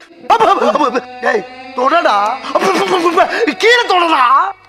டேய் தொடடா கீழே தொடடா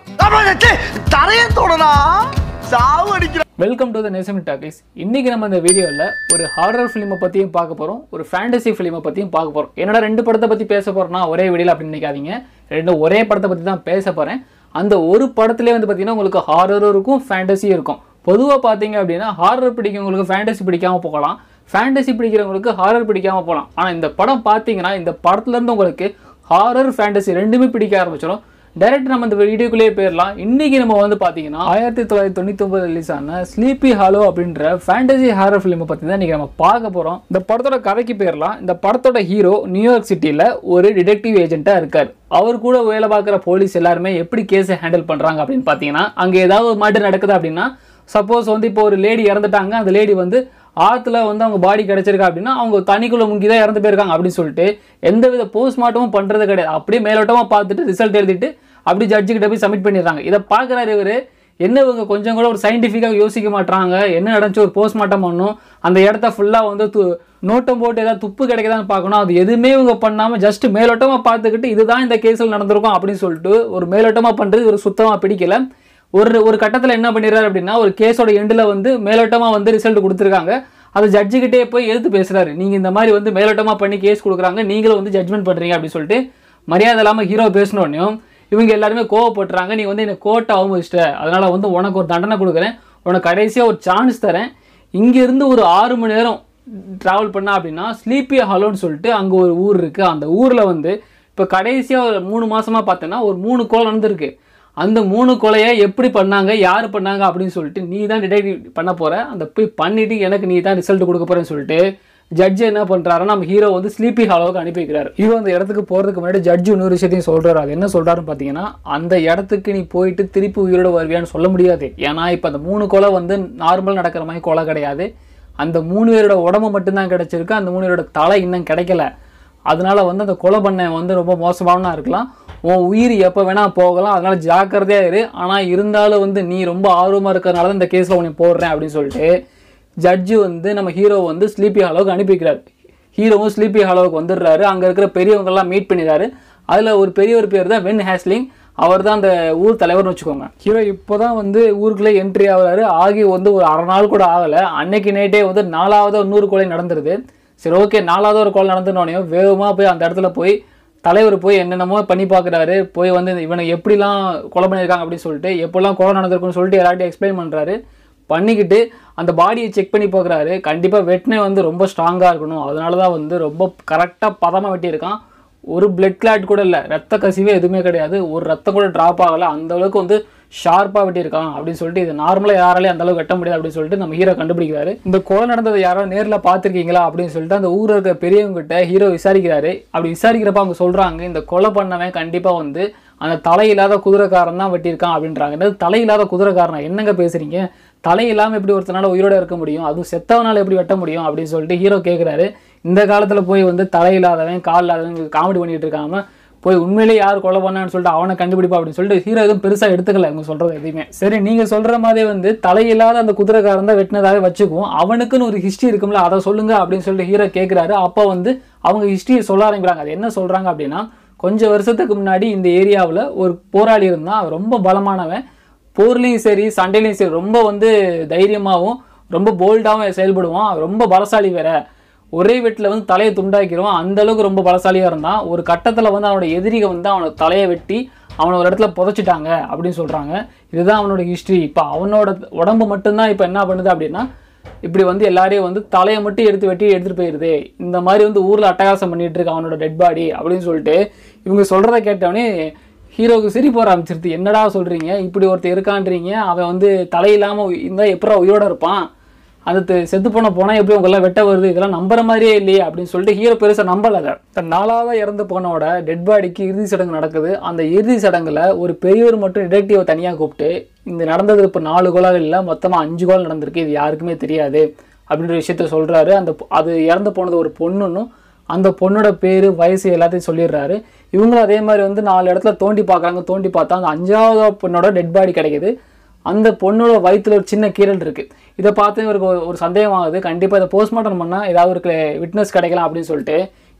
தரைய தொடடா சாவு அடிக்கிற welcome to the Nesami talkies இன்னைக்கு நம்ம இந்த வீடியோவில் ஒரு ஹாரர் ஃபிலிமை பற்றியும் பார்க்க போகிறோம் ஒரு ஃபேண்டசி ஃபிலிமை பற்றியும் பார்க்க போகிறோம் என்னடா ரெண்டு படத்தை பற்றி பேச போகிறோம்னா ஒரே வீடியோவில் அப்படின்னு நினைக்காதீங்க ரெண்டும் ஒரே படத்தை பற்றி தான் பேச போகிறேன் அந்த ஒரு படத்துலேயே வந்து பார்த்தீங்கன்னா உங்களுக்கு ஹாரரும் இருக்கும் ஃபேண்டசியும் இருக்கும் பொதுவாக பார்த்தீங்க அப்படின்னா ஹாரர் பிடிக்கிறவங்களுக்கு ஃபேண்டசி பிடிக்காம போகலாம் ஃபேண்டசி பிடிக்கிறவங்களுக்கு ஹாரர் பிடிக்காம போகலாம் ஆனால் இந்த படம் பார்த்தீங்கன்னா இந்த படத்துலேருந்து உங்களுக்கு ஹாரர் ஃபேண்டசி ரெண்டுமே பிடிக்க ஆரம்பிச்சிடும் டைரக்ட் நம்ம இந்த வீடியோக்குள்ளேயே போயிடலாம் இன்னைக்கு நம்ம வந்து பார்த்தீங்கன்னா ஆயிரத்தி தொள்ளாயிரத்தி தொண்ணூத்தி ஒன்பது ரிலீஸ் ஆன ஸ்லீப்பி ஹாலோ அப்படின்ற ஃபேண்டசி ஹாரர் ஃபிலிமை பற்றி தான் இன்னைக்கு நம்ம பார்க்க போகிறோம் இந்த படத்தோட கதைக்கு போயிடலாம் இந்த படத்தோட ஹீரோ நியூயார்க் சிட்டியில் ஒரு டிடெக்டிவ் ஏஜென்ட்டாக இருக்கார் அவர் கூட வேலை பார்க்குற போலீஸ் எல்லாருமே எப்படி கேஸை ஹேண்டில் பண்ணுறாங்க அப்படின்னு பார்த்தீங்கன்னா அங்கே ஏதாவது ஒரு மாட்டு நடக்குது அப்படின்னா சப்போஸ் வந்து இப்போ ஒரு லேடி இறந்துட்டாங்க அந்த லேடி வந்து ஆற்றுல வந்து அவங்க பாடி கிடைச்சிருக்கா அப்படின்னா அவங்க தனிக்குள்ள முங்கி தான் இறந்து போயிருக்காங்க அப்படின்னு சொல்லிட்டு எந்த வித போஸ்ட்மார்ட்டமும் பண்ணுறது கிடையாது அப்படியே மேலோட்டமாக பார்த்துட்டு ரிசல்ட் எழுதிட்டு அப்படி ஜட்ஜுக்கிட்ட போய் சப்மிட் பண்ணிடுறாங்க இதை பார்க்குறாரு இவர் என்ன இவங்க கொஞ்சம் கூட ஒரு சயின்டிஃபிக்காக யோசிக்க மாட்டாங்க என்ன நடந்துச்சு ஒரு போஸ்ட்மார்ட்டம் பண்ணணும் அந்த இடத்த ஃபுல்லாக வந்து து நோட்டம் போட்டு ஏதாவது துப்பு கிடைக்குதான்னு பார்க்கணும் அது எதுவுமே இவங்க பண்ணாமல் ஜஸ்ட் மேலோட்டமாக பார்த்துக்கிட்டு இதுதான் இந்த கேஸில் நடந்திருக்கும் அப்படின்னு சொல்லிட்டு ஒரு மேலோட்டமாக பண்ணுறது ஒரு சுத்தமாக பிடிக்கல ஒரு ஒரு கட்டத்தில் என்ன பண்ணிடுறாரு அப்படின்னா ஒரு கேஸோட எண்டில் வந்து மேலோட்டமாக வந்து ரிசல்ட் கொடுத்துருக்காங்க அது ஜட்ஜுக்கிட்டே போய் எதிர்த்து பேசுறாரு நீங்கள் இந்த மாதிரி வந்து மேலோட்டமாக பண்ணி கேஸ் கொடுக்குறாங்க நீங்களும் வந்து ஜட்மெண்ட் பண்ணுறீங்க அப்படின்னு சொல்லிட்டு மரியாதை இல்லாமல் ஹீரோ பேசினோடனையும் இவங்க எல்லாருமே கோவப்படுறாங்க நீ வந்து என்னை கோட்டை அவமதிச்சிட்ட அதனால வந்து உனக்கு ஒரு தண்டனை கொடுக்குறேன் உனக்கு கடைசியாக ஒரு சான்ஸ் தரேன் இங்கேருந்து ஒரு ஆறு மணி நேரம் ட்ராவல் பண்ணா அப்படின்னா ஸ்லீப்பி ஹாலோன்னு சொல்லிட்டு அங்கே ஒரு ஊர் இருக்குது அந்த ஊரில் வந்து இப்போ கடைசியாக ஒரு மூணு மாசமா பார்த்தோன்னா ஒரு மூணு கோலம் நடந்திருக்கு அந்த மூணு கொலையை எப்படி பண்ணாங்க யார் பண்ணாங்க அப்படின்னு சொல்லிட்டு நீ தான் டிடெக்டிவ் பண்ண போற அந்த போய் பண்ணிட்டு எனக்கு நீ தான் ரிசல்ட் கொடுக்க போறேன்னு சொல்லிட்டு ஜட்ஜ் என்ன பண்றாருன்னா நம்ம ஹீரோ வந்து ஸ்லீப்பி ஹாலோவுக்கு அனுப்பி வைக்கிறாரு ஹீரோ அந்த இடத்துக்கு போறதுக்கு முன்னாடி ஜட்ஜ் இன்னொரு விஷயத்தையும் சொல்றாரு அது என்ன சொல்றாருன்னு பார்த்தீங்கன்னா அந்த இடத்துக்கு நீ போயிட்டு திருப்பி உயிரோட வருவியான்னு சொல்ல முடியாது ஏன்னா இப்போ அந்த மூணு கொலை வந்து நார்மல் நடக்கிற மாதிரி கொலை கிடையாது அந்த மூணு பேரோட உடம்பு மட்டும்தான் கிடைச்சிருக்கு அந்த மூணு பேரோட தலை இன்னும் கிடைக்கல அதனால வந்து அந்த கொலை பண்ண வந்து ரொம்ப மோசமானவனா இருக்கலாம் உன் உயிர் எப்போ வேணா போகலாம் அதனால ஜாக்கிரதையா இரு ஆனால் இருந்தாலும் வந்து நீ ரொம்ப ஆர்வமாக இருக்கிறதுனால தான் இந்த கேஸில் உன்னை போடுறேன் அப்படின்னு சொல்லிட்டு ஜட்ஜு வந்து நம்ம ஹீரோ வந்து ஸ்லீப்பி ஹாலோவுக்கு அனுப்பி வைக்கிறார் ஹீரோவும் ஸ்லீப்பி ஹாலோவுக்கு வந்துடுறாரு அங்கே இருக்கிற பெரியவங்கெல்லாம் மீட் பண்ணிடுறாரு அதில் ஒரு பெரியவர் பேர் தான் வென் ஹேஸ்லிங் அவர் தான் அந்த ஊர் தலைவர்னு வச்சுக்கோங்க ஹீரோ இப்போ தான் வந்து ஊருக்குள்ளே என்ட்ரி ஆகுறாரு ஆகி வந்து ஒரு அரை நாள் கூட ஆகலை அன்னைக்கு நைட்டே வந்து நாலாவது நூறு கொலை நடந்துருது சரி ஓகே நாலாவது ஒரு கொலை நடந்துனோடனே வேகமாக போய் அந்த இடத்துல போய் தலைவர் போய் என்னென்னமோ பண்ணி பார்க்குறாரு போய் வந்து இவனை எப்படிலாம் கொலை பண்ணியிருக்காங்க அப்படின்னு சொல்லிட்டு எப்படிலாம் கொலை நடந்திருக்குன்னு சொல்லிட்டு எல்லார்ட்டையும் எக்ஸ்பிளைன் பண்ணுறாரு பண்ணிக்கிட்டு அந்த பாடியை செக் பண்ணி பார்க்குறாரு கண்டிப்பாக வெட்டினே வந்து ரொம்ப ஸ்ட்ராங்காக இருக்கணும் அதனால தான் வந்து ரொம்ப கரெக்டாக பதமாக வெட்டியிருக்கான் ஒரு பிளட் கிளாட் கூட இல்லை ரத்த கசிவே எதுவுமே கிடையாது ஒரு ரத்தம் கூட ட்ராப் ஆகலை அந்த அளவுக்கு வந்து ஷார்ப்பாக வெட்டியிருக்கான் அப்படின்னு சொல்லிட்டு இது நார்மலாக யாராலையும் அந்த அளவுக்கு வெட்ட முடியாது அப்படின்னு சொல்லிட்டு நம்ம ஹீரோ கண்டுபிடிக்கிறாரு இந்த கொலை நடந்ததை யாரோ நேரில் பார்த்துருக்கீங்களா அப்படின்னு சொல்லிட்டு அந்த ஊரில் இருக்க பெரியவங்ககிட்ட ஹீரோ விசாரிக்கிறாரு அப்படி விசாரிக்கிறப்ப அவங்க சொல்கிறாங்க இந்த கொலை பண்ணவன் கண்டிப்பாக வந்து அந்த தலையில்லாத குதிரைக்காரன் தான் வெட்டியிருக்கான் அப்படின்றாங்க என்னது தலையில்லாத குதிரைக்காரனா என்னங்க பேசுறீங்க தலை இல்லாமல் எப்படி ஒருத்தனால உயிரோட இருக்க முடியும் அதுவும் செத்தவனால எப்படி வெட்ட முடியும் அப்படின்னு சொல்லிட்டு ஹீரோ கேட்குறாரு இந்த காலத்தில் போய் வந்து தலை இல்லாதவன் கால் இல்லாதவன் காமெடி பண்ணிட்டு இருக்காம போய் உண்மையிலேயே யார் கொலை பண்ணான்னு சொல்லிட்டு அவனை கண்டுபிடிப்பா அப்படின்னு சொல்லிட்டு ஹீரோ எதுவும் பெருசாக எடுத்துக்கல இவங்க சொல்கிறது எதுவுமே சரி நீங்கள் சொல்கிற மாதிரி வந்து தலையில்லாத அந்த குதிரைக்காரன் தான் வெட்டினதாகவே வச்சுக்குவோம் அவனுக்குன்னு ஒரு ஹிஸ்ட்ரி இருக்கும்ல அதை சொல்லுங்க அப்படின்னு சொல்லிட்டு ஹீரோ கேட்குறாரு அப்போ வந்து அவங்க ஹிஸ்ட்ரியை சொல்ல ஆரம்பிக்கிறாங்க அது என்ன சொல்கிறாங்க அப்படின்னா கொஞ்சம் வருஷத்துக்கு முன்னாடி இந்த ஏரியாவில் ஒரு போராளி இருந்தான் அவன் ரொம்ப பலமானவன் போர்லேயும் சரி சண்டையிலையும் சரி ரொம்ப வந்து தைரியமாகவும் ரொம்ப போல்டாகவும் செயல்படுவான் அவன் ரொம்ப பலசாலி வேற ஒரே வெட்டில் வந்து தலையை துண்டாக்கிடுவான் அந்த அளவுக்கு ரொம்ப பலசாலியாக இருந்தான் ஒரு கட்டத்தில் வந்து அவனோட எதிரிக வந்து அவனோட தலையை வெட்டி அவனை ஒரு இடத்துல புதைச்சிட்டாங்க அப்படின்னு சொல்கிறாங்க இதுதான் அவனோட ஹிஸ்ட்ரி இப்போ அவனோட உடம்பு மட்டும்தான் இப்போ என்ன பண்ணுது அப்படின்னா இப்படி வந்து எல்லாரையும் வந்து தலையை மட்டும் எடுத்து வெட்டி எடுத்துகிட்டு போயிடுது இந்த மாதிரி வந்து ஊரில் அட்டகாசம் பண்ணிட்டு இருக்கு அவனோட டெட் பாடி அப்படின்னு சொல்லிட்டு இவங்க சொல்கிறத கேட்டவொடனே ஹீரோவுக்கு சிரிப்பு வர ஆரம்பிச்சிருது என்னடா சொல்கிறீங்க இப்படி ஒருத்தர் இருக்கான்றீங்க அவன் வந்து தலையில்லாமல் இருந்தால் எப்படா உயிரோட இருப்பான் அது தெ- செத்து போன போனால் எப்படி உங்களாம் வெட்ட வருது இதெல்லாம் நம்புற மாதிரியே இல்லையே அப்படின்னு சொல்லிட்டு ஹீரோ பெருசாக நம்பலை அதை தன் நாலாவதாக இறந்து போனவோட டெட் பாடிக்கு இறுதி சடங்கு நடக்குது அந்த இறுதி சடங்குல ஒரு பெரியவர் மட்டும் டிடெக்டிவை தனியாக கூப்பிட்டு இந்த நடந்தது இப்போ நாலு கோலாக இல்லை மொத்தமாக அஞ்சு கோல் நடந்திருக்கு இது யாருக்குமே தெரியாது அப்படின்ற விஷயத்த சொல்கிறாரு அந்த பொ- அது இறந்து போனது ஒரு பொண்ணுன்னும் அந்த பொண்ணோட பேர் வயசு எல்லாத்தையும் சொல்லிடுறாரு இவங்களும் அதே மாதிரி வந்து நாலு இடத்துல தோண்டி பார்க்குறாங்க தோண்டி பார்த்தா அந்த அஞ்சாவது பொண்ணோட டெட் பாடி கிடைக்குது அந்த பொண்ணோட வயித்துல ஒரு சின்ன கீரல் இருக்கு இதை பார்த்து இவருக்கு ஒரு- ஒரு சந்தேகம் ஆகுது கண்டிப்பாக இதை போஸ்ட்மார்ட்டம் பண்ணால் ஏதாவது ஒரு விட்னஸ் கிடைக்கலாம் அப்படின்னு சொல்லிட்டு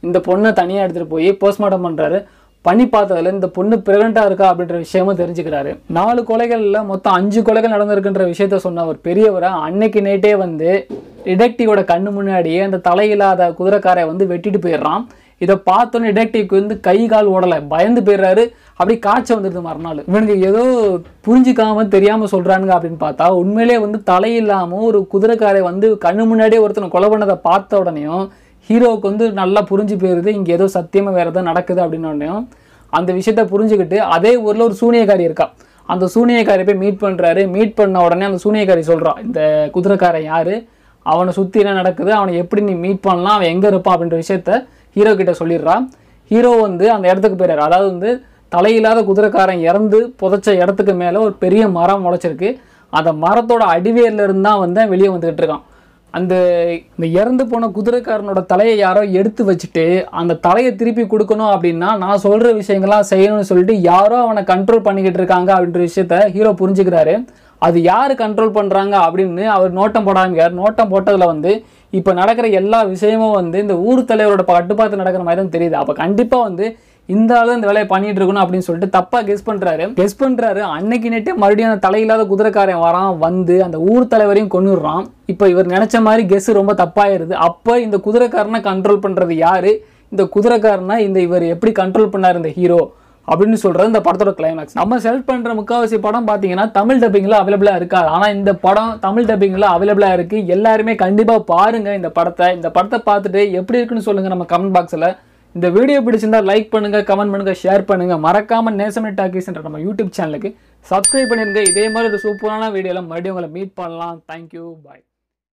இந்த பொண்ணை தனியாக எடுத்துகிட்டு போய் போஸ்ட்மார்ட்டம் பண்ணுறாரு பண்ணி பார்த்ததுல இந்த பொண்ணு பிரெக்னெண்ட்டாக இருக்கா அப்படின்ற விஷயமும் தெரிஞ்சுக்கிறாரு நாலு கொலைகளில் மொத்தம் அஞ்சு கொலைகள் நடந்திருக்குன்ற விஷயத்த சொன்ன ஒரு பெரியவரை அன்னைக்கு நைட்டே வந்து டிடெக்டிவோட கண்ணு முன்னாடியே அந்த தலையில்லாத குதிரைக்காரை வந்து வெட்டிட்டு போயிடுறான் இதை பார்த்தோன்னே டிடெக்டிவ்க்கு வந்து கை கால் ஓடலை பயந்து போயிடுறாரு அப்படி காய்ச்சல் வந்துடுது மறுநாள் இவனுக்கு ஏதோ புரிஞ்சுக்காம தெரியாம சொல்றானுங்க அப்படின்னு பார்த்தா உண்மையிலேயே வந்து தலையில்லாம ஒரு குதிரைக்காரை வந்து கண்ணு முன்னாடியே ஒருத்தனை கொலை பண்ணதை பார்த்த உடனேயும் ஹீரோவுக்கு வந்து நல்லா புரிஞ்சு போயிருது இங்கே ஏதோ சத்தியமாக வேறு ஏதோ நடக்குது அப்படின்னோடனையும் அந்த விஷயத்த புரிஞ்சுக்கிட்டு அதே ஊரில் ஒரு சூனியக்காரி இருக்கா அந்த சூனியக்காரி போய் மீட் பண்ணுறாரு மீட் பண்ண உடனே அந்த சூனியக்காரி சொல்கிறான் இந்த குதிரைக்காரன் யார் அவனை சுற்றி என்ன நடக்குது அவனை எப்படி நீ மீட் பண்ணலாம் அவன் எங்கே இருப்பான் அப்படின்ற விஷயத்த ஹீரோ கிட்ட சொல்லிடுறான் ஹீரோ வந்து அந்த இடத்துக்கு போயிடுறாரு அதாவது வந்து தலையில்லாத குதிரைக்காரன் இறந்து புதைச்ச இடத்துக்கு மேலே ஒரு பெரிய மரம் முளைச்சிருக்கு அந்த மரத்தோட அடிவேர்ல இருந்து தான் வந்து வெளியே வந்துகிட்டு இருக்கான் அந்த இந்த இறந்து போன குதிரைக்காரனோட தலையை யாரோ எடுத்து வச்சுட்டு அந்த தலையை திருப்பி கொடுக்கணும் அப்படின்னா நான் சொல்கிற விஷயங்கள்லாம் செய்யணும்னு சொல்லிட்டு யாரோ அவனை கண்ட்ரோல் பண்ணிக்கிட்டு இருக்காங்க அப்படின்ற விஷயத்த ஹீரோ புரிஞ்சுக்கிறாரு அது யார் கண்ட்ரோல் பண்ணுறாங்க அப்படின்னு அவர் நோட்டம் போடாமக்கார் நோட்டம் போட்டதில் வந்து இப்போ நடக்கிற எல்லா விஷயமும் வந்து இந்த ஊர் தலைவரோட கட்டுப்பாட்டு நடக்கிற மாதிரி தான் தெரியுது அப்போ கண்டிப்பாக வந்து இந்த ஆளு இந்த வேலையை பண்ணிட்டு இருக்கணும் அப்படின்னு சொல்லிட்டு தப்பா கெஸ் பண்றாரு கெஸ் பண்றாரு அன்னைக்கு நேட்டே மறுபடியும் அந்த தலையில்லாத குதிரைக்காரன் வரான் வந்து அந்த ஊர் தலைவரையும் கொன்னுடுறான் இப்போ இவர் நினைச்ச மாதிரி கெஸ் ரொம்ப தப்பாயிருது அப்போ இந்த குதிரைக்காரனை கண்ட்ரோல் பண்றது யாரு இந்த குதிரைக்காரனை இந்த இவர் எப்படி கண்ட்ரோல் பண்ணார் இந்த ஹீரோ அப்படின்னு சொல்றது இந்த படத்தோட கிளைமேக்ஸ் நம்ம செலக்ட் பண்ற முக்காவாசி படம் பார்த்தீங்கன்னா தமிழ் டப்பிங்ல அவைலபிளா இருக்காது ஆனா இந்த படம் தமிழ் டப்பிங்ல அவைலபிளா இருக்கு எல்லாருமே கண்டிப்பா பாருங்க இந்த படத்தை இந்த படத்தை பார்த்துட்டு எப்படி இருக்குன்னு சொல்லுங்க நம்ம கமெண்ட் பாக்ஸ்ல இந்த வீடியோ பிடிச்சிருந்தா லைக் பண்ணுங்க கமெண்ட் பண்ணுங்க ஷேர் பண்ணுங்க மறக்காம நேசமணி டாக்கீஸ்ன்ற நம்ம யூடியூப் சேனலுக்கு சப்ஸ்கிரைப் பண்ணிருங்க இதே மாதிரி ஒரு சூப்பரான வீடியோல மறுபடியும் உங்களை மீட் பண்ணலாம் தேங்க்யூ பாய்